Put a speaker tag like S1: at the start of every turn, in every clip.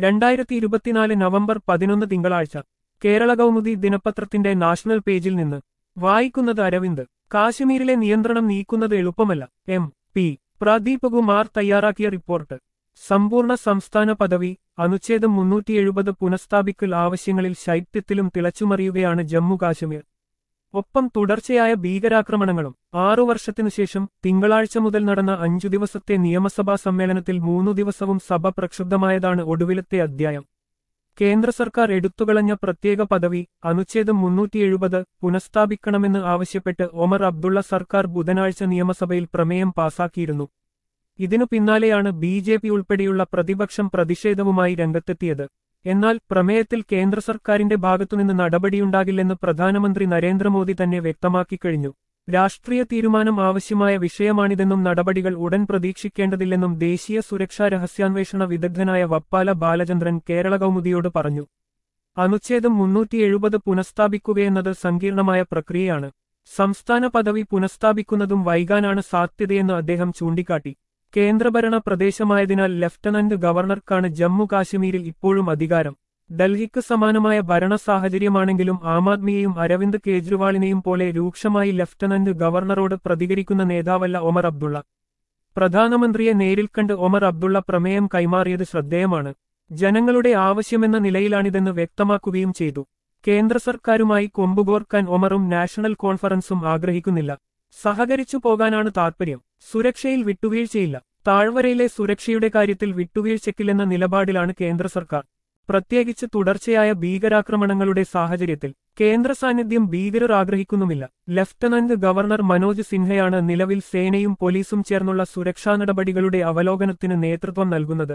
S1: രണ്ടായിരത്തി ഇരുപത്തിനാല് നവംബർ പതിനൊന്ന് തിങ്കളാഴ്ച കേരള കൗമുദി ദിനപത്രത്തിന്റെ നാഷണൽ പേജിൽ നിന്ന് വായിക്കുന്നത് അരവിന്ദ് കാശ്മീരിലെ നിയന്ത്രണം നീക്കുന്നത് എളുപ്പമല്ല എം പി പ്രദീപ് കുമാർ തയ്യാറാക്കിയ റിപ്പോർട്ട് സമ്പൂർണ്ണ സംസ്ഥാന പദവി അനുച്ഛേദം മുന്നൂറ്റി എഴുപത് പുനഃസ്ഥാപിക്കൽ ആവശ്യങ്ങളിൽ ശൈത്യത്തിലും തിളച്ചുമറിയുകയാണ് ജമ്മു കാശ്മീർ ഒപ്പം തുടർച്ചയായ ഭീകരാക്രമണങ്ങളും ആറു വർഷത്തിനുശേഷം തിങ്കളാഴ്ച മുതൽ നടന്ന അഞ്ചു ദിവസത്തെ നിയമസഭാ സമ്മേളനത്തിൽ മൂന്നു ദിവസവും സഭ പ്രക്ഷുബ്ധമായതാണ് ഒടുവിലത്തെ അധ്യായം കേന്ദ്ര സർക്കാർ എടുത്തുകളഞ്ഞ പ്രത്യേക പദവി അനുച്ഛേദം മുന്നൂറ്റി എഴുപത് പുനഃസ്ഥാപിക്കണമെന്ന് ആവശ്യപ്പെട്ട് ഒമർ അബ്ദുള്ള സർക്കാർ ബുധനാഴ്ച നിയമസഭയിൽ പ്രമേയം പാസാക്കിയിരുന്നു ഇതിനു പിന്നാലെയാണ് ബി ജെ പി ഉൾപ്പെടെയുള്ള പ്രതിപക്ഷം പ്രതിഷേധവുമായി രംഗത്തെത്തിയത് എന്നാൽ പ്രമേയത്തിൽ കേന്ദ്ര സർക്കാരിന്റെ ഭാഗത്തുനിന്ന് നടപടിയുണ്ടാകില്ലെന്ന് പ്രധാനമന്ത്രി നരേന്ദ്രമോദി തന്നെ വ്യക്തമാക്കിക്കഴിഞ്ഞു രാഷ്ട്രീയ തീരുമാനം ആവശ്യമായ വിഷയമാണിതെന്നും നടപടികൾ ഉടൻ പ്രതീക്ഷിക്കേണ്ടതില്ലെന്നും ദേശീയ സുരക്ഷാ രഹസ്യാന്വേഷണ വിദഗ്ധനായ വപ്പാല ബാലചന്ദ്രൻ കേരള കൗമുദിയോട് പറഞ്ഞു അനുച്ഛേദം മുന്നൂറ്റി എഴുപത് പുനഃസ്ഥാപിക്കുകയെന്നത് സങ്കീർണമായ പ്രക്രിയയാണ് സംസ്ഥാന പദവി പുനഃസ്ഥാപിക്കുന്നതും വൈകാനാണ് സാധ്യതയെന്ന് അദ്ദേഹം ചൂണ്ടിക്കാട്ടി കേന്ദ്രഭരണ പ്രദേശമായതിനാൽ ലഫ്റ്റനന്റ് ഗവർണർക്കാണ് ജമ്മു കാശ്മീരിൽ ഇപ്പോഴും അധികാരം ഡൽഹിക്ക് സമാനമായ ഭരണ സാഹചര്യമാണെങ്കിലും ആം ആദ്മിയെയും അരവിന്ദ് കേജ്രിവാളിനെയും പോലെ രൂക്ഷമായി ലഫ്റ്റനന്റ് ഗവർണറോട് പ്രതികരിക്കുന്ന നേതാവല്ല ഒമർ അബ്ദുള്ള പ്രധാനമന്ത്രിയെ നേരിൽ കണ്ട് ഒമർ അബ്ദുള്ള പ്രമേയം കൈമാറിയത് ശ്രദ്ധേയമാണ് ജനങ്ങളുടെ ആവശ്യമെന്ന നിലയിലാണിതെന്ന് വ്യക്തമാക്കുകയും ചെയ്തു കേന്ദ്ര സർക്കാരുമായി കൊമ്പുകോർക്കാൻ ഒമറും നാഷണൽ കോൺഫറൻസും ആഗ്രഹിക്കുന്നില്ല സഹകരിച്ചു പോകാനാണ് താൽപര്യം സുരക്ഷയിൽ വിട്ടുവീഴ്ചയില്ല താഴ്വരയിലെ സുരക്ഷയുടെ കാര്യത്തിൽ വിട്ടുവീഴ്ചയ്ക്കില്ലെന്ന നിലപാടിലാണ് കേന്ദ്ര സർക്കാർ പ്രത്യേകിച്ച് തുടർച്ചയായ ഭീകരാക്രമണങ്ങളുടെ സാഹചര്യത്തിൽ കേന്ദ്ര സാന്നിധ്യം ഭീകരർ ആഗ്രഹിക്കുന്നുമില്ല ലഫ്റ്റനന്റ് ഗവർണർ മനോജ് സിൻഹയാണ് നിലവിൽ സേനയും പോലീസും ചേർന്നുള്ള സുരക്ഷാ നടപടികളുടെ അവലോകനത്തിന് നേതൃത്വം നൽകുന്നത്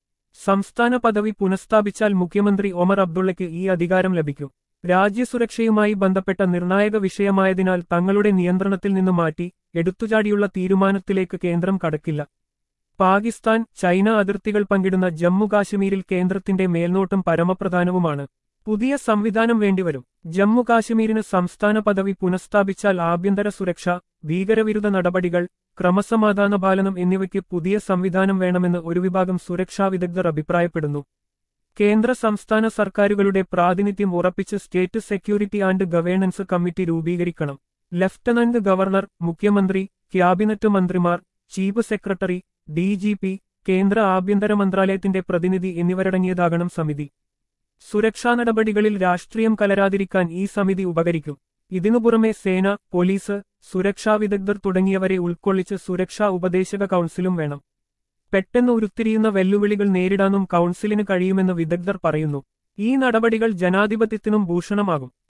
S1: സംസ്ഥാന പദവി പുനഃസ്ഥാപിച്ചാൽ മുഖ്യമന്ത്രി ഒമർ അബ്ദുള്ളയ്ക്ക് ഈ അധികാരം ലഭിക്കും രാജ്യസുരക്ഷയുമായി ബന്ധപ്പെട്ട നിർണായക വിഷയമായതിനാൽ തങ്ങളുടെ നിയന്ത്രണത്തിൽ നിന്ന് മാറ്റി എടുത്തുചാടിയുള്ള തീരുമാനത്തിലേക്ക് കേന്ദ്രം കടക്കില്ല പാകിസ്ഥാൻ ചൈന അതിർത്തികൾ പങ്കിടുന്ന ജമ്മു കാശ്മീരിൽ കേന്ദ്രത്തിന്റെ മേൽനോട്ടം പരമപ്രധാനവുമാണ് പുതിയ സംവിധാനം വേണ്ടിവരും ജമ്മു കാശ്മീരിന് സംസ്ഥാന പദവി പുനഃസ്ഥാപിച്ചാൽ ആഭ്യന്തര സുരക്ഷ ഭീകരവിരുദ്ധ നടപടികൾ ക്രമസമാധാന പാലനം എന്നിവയ്ക്ക് പുതിയ സംവിധാനം വേണമെന്ന് ഒരു വിഭാഗം സുരക്ഷാ വിദഗ്ധർ അഭിപ്രായപ്പെടുന്നു കേന്ദ്ര സംസ്ഥാന സർക്കാരുകളുടെ പ്രാതിനിധ്യം ഉറപ്പിച്ച് state security and governance committee രൂപീകരിക്കണം ലഫ്റ്റനന്റ് ഗവർണർ മുഖ്യമന്ത്രി ക്യാബിനറ്റ് മന്ത്രിമാർ chief secretary D G P കേന്ദ്ര ആഭ്യന്തര മന്ത്രാലയത്തിന്റെ പ്രതിനിധി എന്നിവരടങ്ങിയതാകണം സമിതി സുരക്ഷാ നടപടികളിൽ രാഷ്ട്രീയം കലരാതിരിക്കാൻ ഈ സമിതി ഉപകരിക്കും ഇതിനു പുറമെ സേന പോലീസ് സുരക്ഷാ വിദഗ്ധർ തുടങ്ങിയവരെ ഉൾക്കൊള്ളിച്ച് സുരക്ഷാ ഉപദേശക കൗൺസിലും വേണം പെട്ടെന്ന് ഉരുത്തിരിയുന്ന വെല്ലുവിളികൾ നേരിടാനും കൗൺസിലിന് കഴിയുമെന്ന് വിദഗ്ധർ പറയുന്നു ഈ നടപടികൾ ജനാധിപത്യത്തിനും ഭൂഷണമാകും